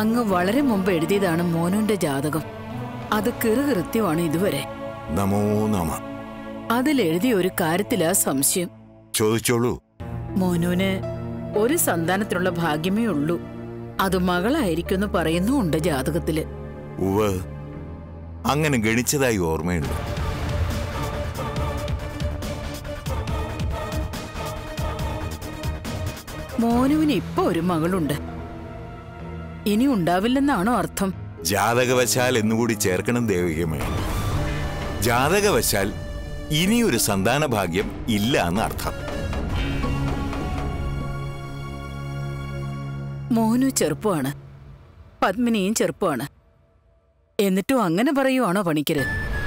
അങ്ങ് വളരെ മുമ്പ് എഴുതിയതാണ് മോനുന്റെ ജാതകം അത് കൃത്യമാണ് ഇതുവരെ നമോ നമ അതിലെഴുതിയ ഒരു കാര്യത്തിലാ സംശയം ചോദിച്ചോളൂ മോനുവിന് ഒരു സന്താനത്തിനുള്ള ഭാഗ്യമേ ഉള്ളൂ അത് മകളായിരിക്കുമെന്ന് പറയുന്നുമുണ്ട് ജാതകത്തില് ഉവ് അങ്ങനെ ഗണിച്ചതായി ഓർമ്മയുണ്ട് മോനുവിന് ഇപ്പൊ ഒരു മകളുണ്ട് ഇനി ഉണ്ടാവില്ലെന്നാണോ അർത്ഥം ജാതകവശാൽ എന്നുകൂടി ചേർക്കണം ദേവികമേ ജാതകവശാൽ ഇനിയൊരു സന്താന ഭാഗ്യം ഇല്ല എന്ന് അർത്ഥം മോനു ചെറുപ്പമാണ് പത്മിനിയും ചെറുപ്പമാണ് എന്നിട്ടും അങ്ങനെ പറയുവാണോ പണിക്കര്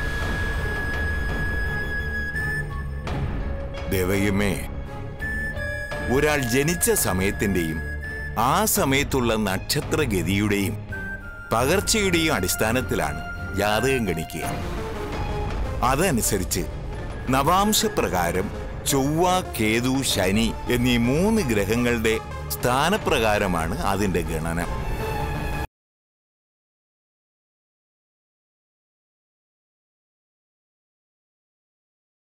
ദേവയമ്മേ ഒരാൾ ജനിച്ച സമയത്തിന്റെയും ആ സമയത്തുള്ള നക്ഷത്രഗതിയുടെയും പകർച്ചയുടെയും അടിസ്ഥാനത്തിലാണ് ജാതകം ഗണിക്കുക അതനുസരിച്ച് നവാംശപ്രകാരം ചൊവ്വ കേതു ശനി എന്നീ മൂന്ന് ഗ്രഹങ്ങളുടെ സ്ഥാനപ്രകാരമാണ് അതിന്റെ ഗണനം